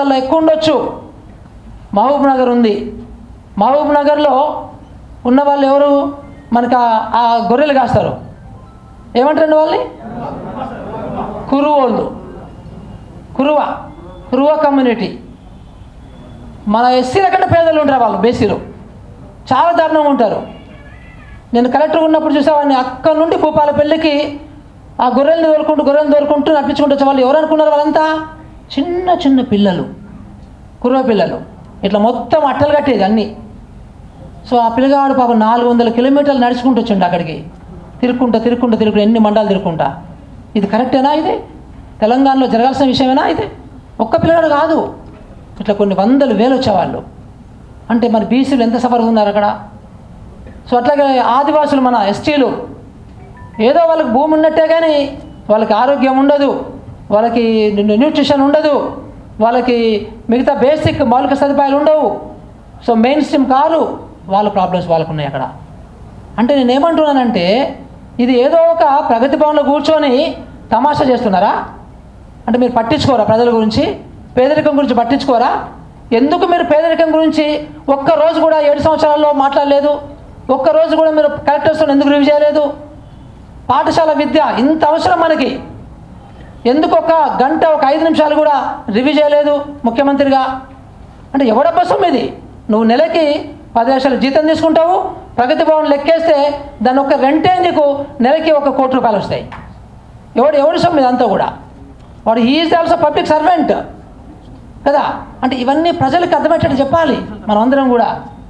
జిల్లాలలో ఎక్కువ ఉండొచ్చు మహబూబ్ నగర్ ఉంది మహబూబ్ నగర్లో ఉన్న వాళ్ళు ఎవరు మనకు ఆ- ఆ గొర్రెలు కాస్తారు ఏమంటారండి వాళ్ళని కురువోళ్ళు కురువ కురువ కమ్యూనిటీ మన ఎస్సీల కంటే పేదలు ఉంటారు వాళ్ళు బేసీలు చాలా దారుణంగా ఉంటారు నేను కలెక్టర్ ఉన్నప్పుడు చూసేవాడిని అక్కడ నుండి భూపాలపల్లికి ఆ గొర్రెల్ని తోలుకుంటూ గొర్రెల్ని తోలుకుంటూ నడిపించుకుంటూ వచ్చే వాళ్ళు ఎవరు అనుకున్నారు వాళ్ళంతా చిన్న చిన్న పిల్లలు కుర్ర పిల్లలు ఇట్లా మొత్తం అట్టలు కట్టేది అన్నీ సో ఆ పిల్లగాడు పాపం నాలుగు వందల కిలోమీటర్లు నడుచుకుంటూ వచ్చిండు అక్కడికి తిరుక్కుంటా తిరుక్కుంటా తిరుక్కుంటా ఎన్ని మండలాలు తిరుక్కుంటా ఇది కరెక్టేనా ఇది తెలంగాణలో జరగాల్సిన విషయమేనా ఇది ఒక్క పిల్లగాడు కాదు ఇట్లా కొన్ని వందలు వేలు వచ్చేవాళ్ళు అంటే మన బీసీలు ఎంత సఫర్ ఉన్నారు అక్కడ సో అట్లాగే ఆదివాసులు మన ఎస్టీలు ఏదో వాళ్ళకి భూమి ఉన్నట్టే కానీ వాళ్ళకి ఆరోగ్యం ఉండదు వాళ్ళకి న్యూ- న్యూట్రిషన్ ఉండదు వాళ్ళకి మిగతా బేసిక్ మౌలిక సదుపాయాలు ఉండవు సో మెయిన్ స్ట్రీమ్ కారు వాళ్ళ ప్రాబ్లమ్స్ వాళ్ళకు ఉన్నాయి అక్కడ అంటే నేను ఏమంటున్నానంటే ఇది ఏదో ఒక ప్రగతి భవన్లో కూర్చొని తమాషా చేస్తున్నారా అంటే మీరు పట్టించుకోరా ప్రజల గురించి పేదరికం గురించి పట్టించుకోరా ఎందుకు మీరు పేదరికం గురించి ఒక్క రోజు కూడా ఏడు సంవత్సరాల్లో మాట్లాడలేదు ఒక్క రోజు కూడా మీరు కలెక్టర్స్తో ఎందుకు రివ్యూ చేయలేదు పాఠశాల విద్య ఇంత అవసరం మనకి ఎందుకు ఒక గంట ఒక ఐదు నిమిషాలు కూడా రివ్యూ చేయలేదు ముఖ్యమంత్రిగా అంటే ఎవడబ్బా సొమ్ము ఇది నువ్వు నెలకి పది లక్షల జీతం తీసుకుంటావు ప్రగతి భవన్ లెక్కేస్తే దాని ఒక రెంటే నీకు నెలకి ఒక కోటి రూపాయలు వస్తాయి ఎవడు ఎవడి సొమ్ము ఇదంతా కూడా వాడు ఈజ్ ఆల్సో పబ్లిక్ సర్వెంట్ కదా అంటే ఇవన్నీ ప్రజలకు అర్థమయ్యేటట్టు చెప్పాలి మనం అందరం కూడా